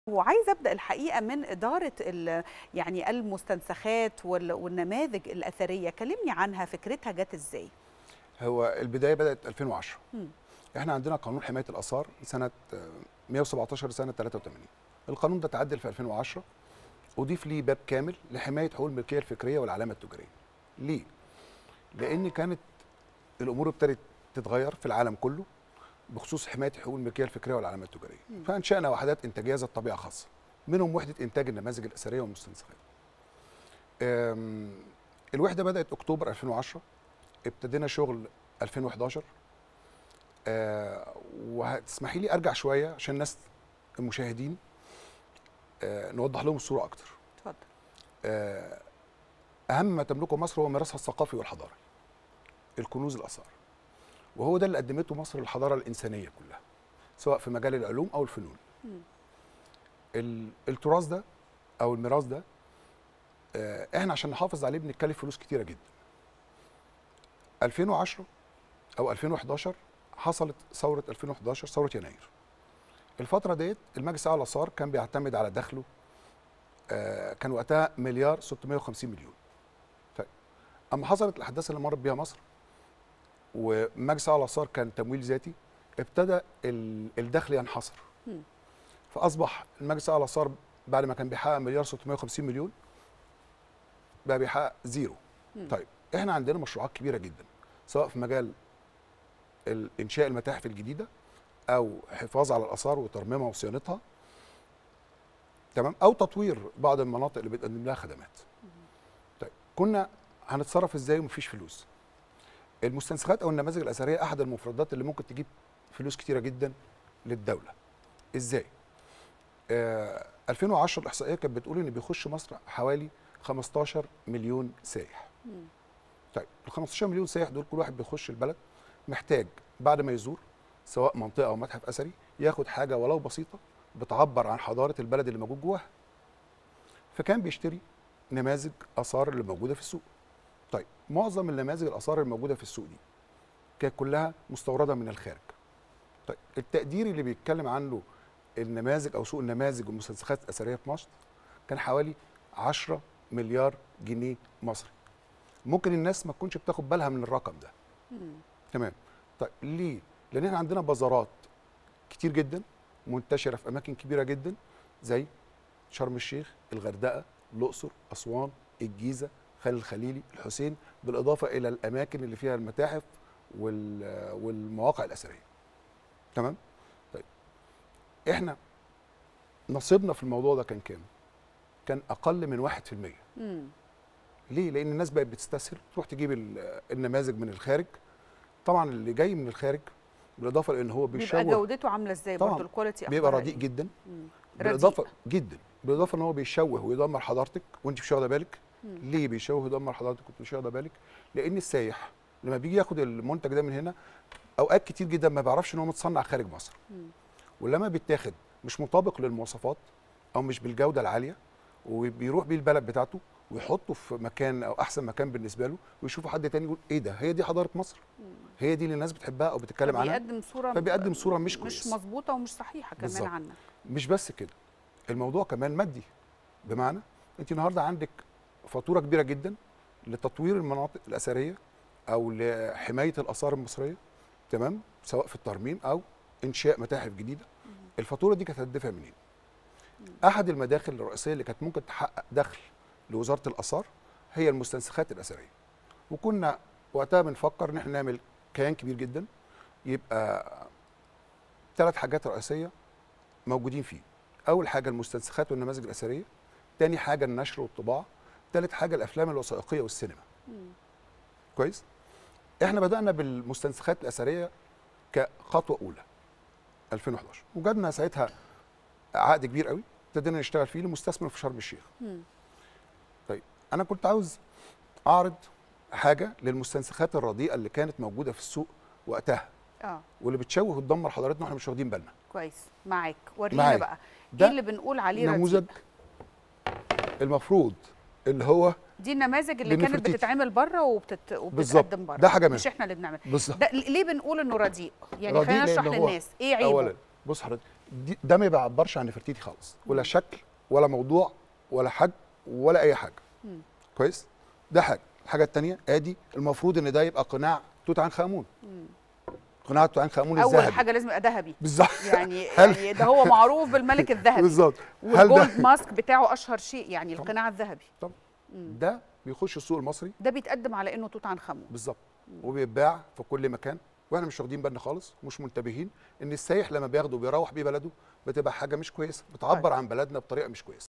وعايزه ابدا الحقيقه من اداره يعني المستنسخات والنماذج الاثريه كلمني عنها فكرتها جت ازاي هو البدايه بدات 2010 م. احنا عندنا قانون حمايه الاثار سنه 117 سنه 83 القانون ده تعدل في 2010 اضيف ليه باب كامل لحمايه حقوق الملكيه الفكريه والعلامه التجاريه ليه لان كانت الامور ابتدت تتغير في العالم كله بخصوص حمايه حقوق الملكيه الفكريه والعلامات التجاريه فانشانا وحدات انتاجيه ذات طبيعه خاصه منهم وحده انتاج النماذج الاثريه والمستنسخات الوحده بدات اكتوبر 2010 ابتدينا شغل 2011 أه وهتسمحي لي ارجع شويه عشان الناس المشاهدين أه نوضح لهم الصوره اكتر اتفضل أه اهم ما تملكه مصر هو ميراثها الثقافي والحضاري الكنوز الاثار وهو ده اللي قدمته مصر للحضاره الانسانيه كلها سواء في مجال العلوم او الفنون التراث ده او الميراث ده احنا عشان نحافظ عليه بنتكلف فلوس كتيره جدا 2010 او 2011 حصلت ثوره 2011 ثوره يناير الفتره ديت المجلس الاعلى للاثار كان بيعتمد على دخله كان وقتها مليار 650 مليون طيب اما حصلت الاحداث اللي مرت بيها مصر ومجلس اعلى الاثار كان تمويل ذاتي ابتدى الدخل ينحصر فاصبح المجلس الاعلى للاثار بعد ما كان بيحقق مليار 650 مليون بقى بيحقق زيرو طيب احنا عندنا مشروعات كبيره جدا سواء في مجال انشاء المتاحف الجديده او حفاظ على الاثار وترميمها وصيانتها تمام او تطوير بعض المناطق اللي بتقدم لها خدمات طيب كنا هنتصرف ازاي ومفيش فلوس المستنسخات او النماذج الاثريه احد المفردات اللي ممكن تجيب فلوس كتيره جدا للدوله ازاي آه 2010 الاحصائيه كانت بتقول ان بيخش مصر حوالي 15 مليون سائح طيب ال 15 مليون سائح دول كل واحد بيخش البلد محتاج بعد ما يزور سواء منطقه او متحف اثري ياخد حاجه ولو بسيطه بتعبر عن حضاره البلد اللي موجود جواها فكان بيشتري نماذج اثار اللي موجوده في السوق طيب معظم النماذج الاثار الموجوده في السوق دي كانت كلها مستورده من الخارج طيب التقدير اللي بيتكلم عنه النماذج او سوق النماذج والمستنسخات الاثريه في مصر كان حوالي 10 مليار جنيه مصري ممكن الناس ما تكونش بتاخد بالها من الرقم ده مم. تمام طيب ليه لان احنا عندنا بازارات كتير جدا منتشره في اماكن كبيره جدا زي شرم الشيخ الغردقه الاقصر اسوان الجيزه خالد الخليلي الحسين بالاضافه الى الاماكن اللي فيها المتاحف والمواقع الاثريه تمام طيب احنا نصيبنا في الموضوع ده كان كام كان اقل من 1% مم. ليه لان الناس بقت بتستسهل تروح تجيب النماذج من الخارج طبعا اللي جاي من الخارج بالاضافه لان هو بيشوه بيبقى جودته عامله ازاي برضه الكواليتي بيبقى رديء جدا مم. بالاضافه جدا بالاضافه ان هو بيشوه ويدمر حضارتك وانت مش واخده بالك مم. ليه بيشوه ويدمر حضارتك وانت مش واخده بالك لان السايح لما بيجي ياخد المنتج ده من هنا اوقات كتير جدا ما بيعرفش ان هو متصنع خارج مصر مم. ولما بيتاخد مش مطابق للمواصفات او مش بالجوده العاليه وبيروح بيه البلد بتاعته ويحطه في مكان او احسن مكان بالنسبه له ويشوفوا حد تاني يقول ايه ده هي دي حضاره مصر هي دي اللي الناس بتحبها او بتتكلم عنها فبيقدم صوره فبيقدم صوره مش كويسه مش مظبوطه ومش صحيحه كمان بالزبط. عنك مش بس كده الموضوع كمان مادي بمعنى انت النهارده عندك فاتوره كبيره جدا لتطوير المناطق الاثريه او لحمايه الاثار المصريه تمام سواء في الترميم او انشاء متاحف جديده الفاتوره دي كانت هتدفع منين احد المداخل الرئيسيه اللي كانت ممكن تحقق دخل لوزاره الاثار هي المستنسخات الاثريه وكنا وقتها بنفكر ان احنا نعمل كيان كبير جدا يبقى ثلاث حاجات رئيسيه موجودين فيه اول حاجه المستنسخات والنماذج الاثريه تاني حاجه النشر والطباعه ثالث حاجه الافلام الوثائقيه والسينما مم. كويس احنا بدانا بالمستنسخات الاثريه كخطوه اولى 2011 وجدنا ساعتها عقد كبير قوي ابتدينا نشتغل فيه لمستثمر في شرم الشيخ مم. طيب انا كنت عاوز اعرض حاجه للمستنسخات الرديئه اللي كانت موجوده في السوق وقتها اه واللي بتشوه وتدمر حضارتنا واحنا مش واخدين بالنا كويس معاك ورينا بقى ايه اللي بنقول عليه نموذج المفروض اللي هو دي النماذج اللي كانت بتتعمل بره وبتت... وبتتقدم بره ده حاجه منها مش احنا اللي بنعمل بالظبط ده ليه بنقول انه رديء يعني خلينا نشرح للناس ايه عيبه اولا بص حضرتك دي ده ما بيعبرش عن نفرتيتي خالص ولا شكل ولا موضوع ولا حجم ولا اي حاجه مم. كويس ده حاجه الحاجه الثانيه ادي المفروض ان ده يبقى قناع توت عنخ امون مم. قناع توت عنخ امون اول الذهبي حاجه لازم يبقى ذهبي بالظبط يعني هل- يعني ده هو معروف بالملك الذهبي بالظبط هل ده والجولد ماسك بتاعه اشهر شيء يعني طبعا. القناع الذهبي طبعا. مم. ده بيخش السوق المصري ده بيتقدم على انه توت عنخ امون بالظبط وبيتباع في كل مكان واحنا مش واخدين بالنا خالص ومش منتبهين ان السايح لما بياخده وبيروح بيه بلده بتبقى حاجه مش كويسه بتعبر عن بلدنا بطريقه مش كويسه